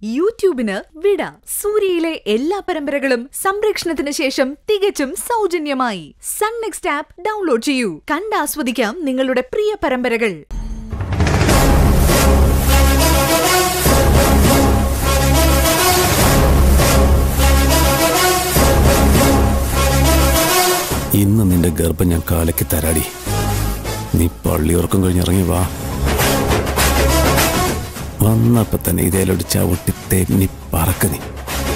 യൂട്യൂബിന് വിട സൂര്യയിലെ എല്ലാ പരമ്പരകളും സംരക്ഷണത്തിന് ശേഷം തികച്ചും സൗജന്യമായി സൺ നെക്സ്റ്റ് ആപ്പ് ഡൗൺലോഡ് ചെയ്യൂ കണ്ടാസ്വദിക്കാം നിങ്ങളുടെ പ്രിയ പരമ്പരകൾ ഇന്ന് നിന്റെ ഗർഭം ഞാൻ കാലയ്ക്ക് തരാടി നീ പള്ളിയുറക്കം കഴിഞ്ഞിറങ്ങി വാ വന്നപ്പോ തന്നെ ഇതേലൊടി ചവിട്ടി തെന്നി പറക്ക നീ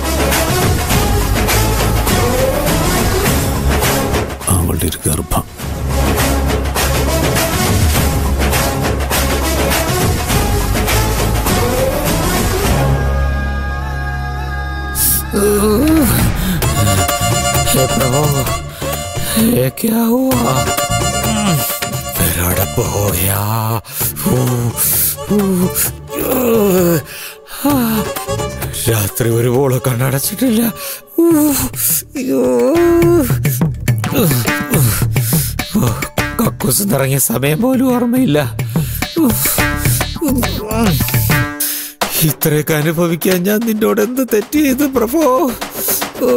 അവളുടെ ഒരു ഗർഭം हे प्रभु ये क्या हुआ मेरा डब्बा हो गया രാത്രി ഒരു പോള് കണ്ണടച്ചിട്ടില്ല അയ്യോ. കക്കൂസ് നിറങ്ങിയ സമയം പോലും ഓർമ്മയില്ല ഇത്രയൊക്കെ അനുഭവിക്കാൻ ഞാൻ നിന്നോട് എന്ത് തെറ്റ് ചെയ്തു പ്രഭോ ഓ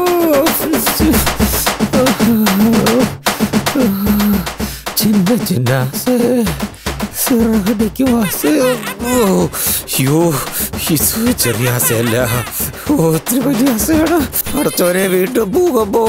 ചിന്ന ചിന്ന സിറഹടിക്ക് വാസ് ഓ യോ ഇത് ചെറിയ ആസയല്ല ഓ ഒത്തിരി വലിയ ആസയാണ് അടുത്തവരെ വീണ്ടും ഭൂകമ്പോ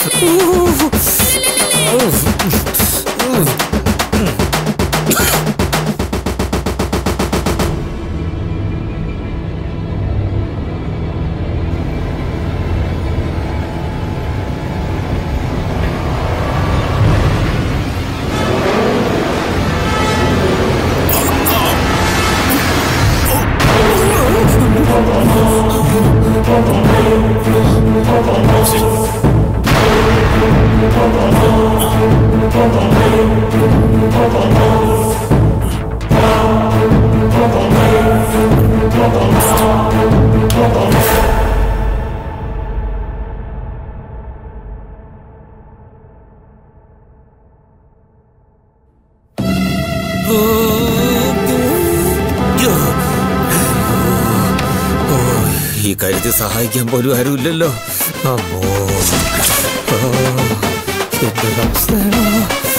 ഓ, ഈ കാര്യത്തിൽ സഹായിക്കാൻ പോലും ആരുമില്ലല്ലോ അമ്മോ ഓ, എന്തൊരവസ്ഥയാണോ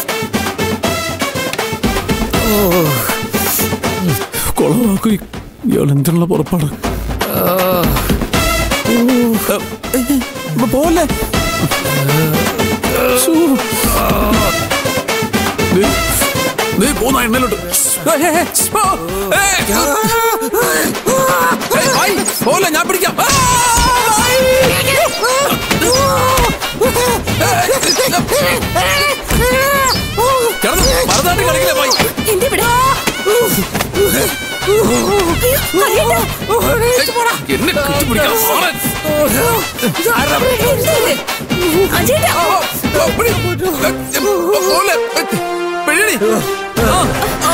ഓ കൊളവാക്കു ഇയാൾ എന്തിനുള്ള പുറപ്പാട് പോലെ നീ പോന്ന എണ്ണയിലോട്ട് പോലെ ഞാൻ പിടിക്കാം ആ, കിടന്ന് മറുനാട്ടിൽ കളിക്കില്ലേ പോയി എന്നെ കെട്ടിപ്പിടിക്കാൻ സാറേ. ഓ, പിടി. ഓ, പോലെ. പിഴടി. ആ,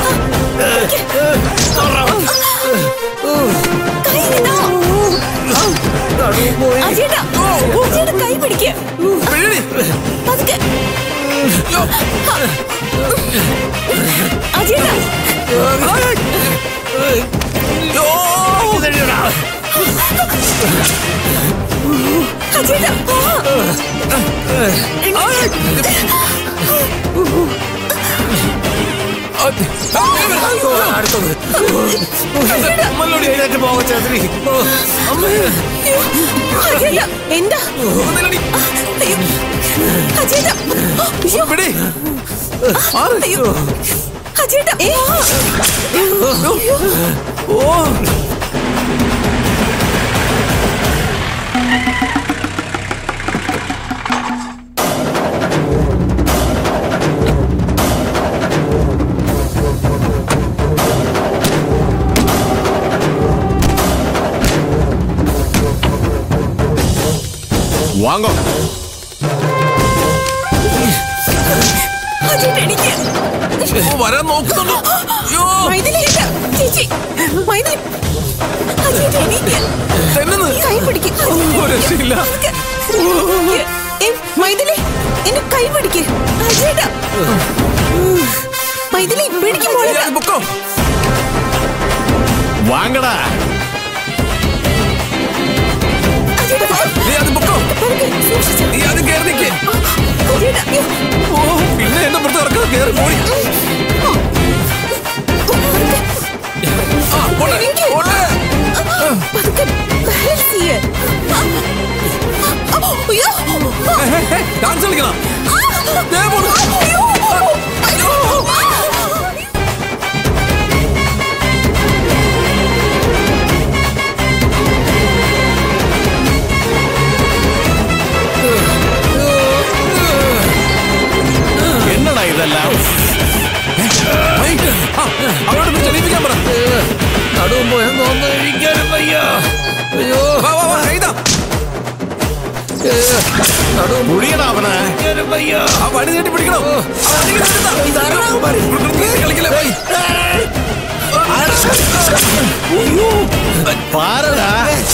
കൈ പിടിക്കുക പിഴടി. പതുക്കെ യ്യോ. അജീന യ്യോ. അജീന ആ, ആ, അടുത്തത് മല്ലോടി. എഴുന്നേറ്റ് പോക ചന്ദ്രി അജീന എന്താ ഒന്നിലടി. അയ്യോ. അജീന അയ്യോ പിടി. അയ്യോ അജീന ഓ വാങ്ങോ അജീന എനിക്ക് ഓ, വരാൻ നോക്കുന്നുണ്ടോ അയ്യോ മൈഥിലി ഇല്ല. ചേച്ചി മൈഥിലി അജീന എനിക്ക് തെന്നുന്നു കൈ പിടിക്ക് ഒരു രക്ഷയില്ല ഏ, മൈഥിലി എന്റെ കൈ പിടിക്ക് അജീന മൈഥിലി പിടിക്കുമ്പോൾ പൊക്കോ വാങ്ങടാ പുടിയടാ അവനെ ആ വടി നീട്ടി പിടിക്കണം ആ വടി നീട്ടി കളിക്കല്ലേ ബൈ പാരടാ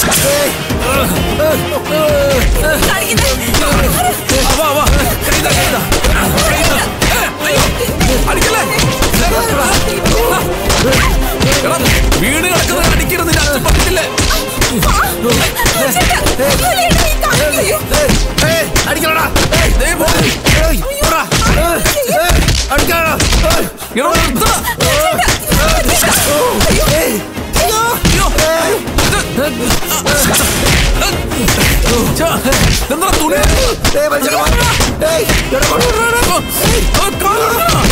വാ വാ കൈതാ കൈതാ കൈതാ അയ്യോ അടിക്കല്ലേ എടാ വീട് കിടക്കുന്നത് അടിക്കരുത് നിന്റെ അച്ഛൻ പറഞ്ഞിട്ടില്ലേ അടിക്കണടാ ദേ പോ. അടിക്കണടാ എടാ, നിർത്തടാ. അയ്യോ. ഛെ, ഇതെന്താ തുണി? ആ, കാലെടുക്കടാ.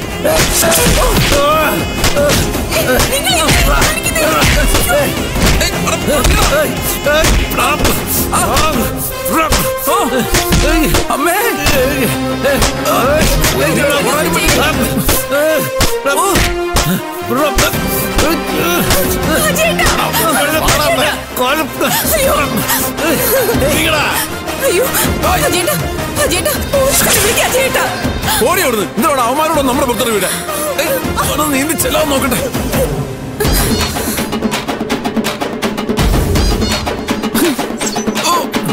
ഏയ്, എടാ, നിർത്തടാ. ആ. ഓ. ഏയ്, അമ്മേ ഏയ്, എടാ, പോരാനും പറ്റില്ല. ഓ. ഓടി അവിടുന്ന് എന്താണ് അവന്മാരോട് നമ്മുടെ പുറത്തൊരു വീട് ഏയ്, അവിടെ നീന്തി ചെല്ലാൻ നോക്കട്ടെ ഓ.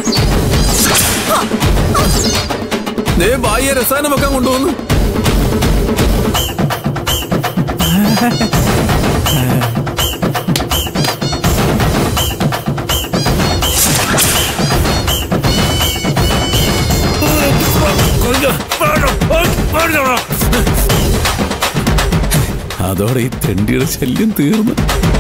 ദേ ബാഹ്യ രസായനം വെക്കാൻ കൊണ്ടുവന്നു അതോടെ ഈ തെണ്ടിയുടെ ശല്യം തീർന്നു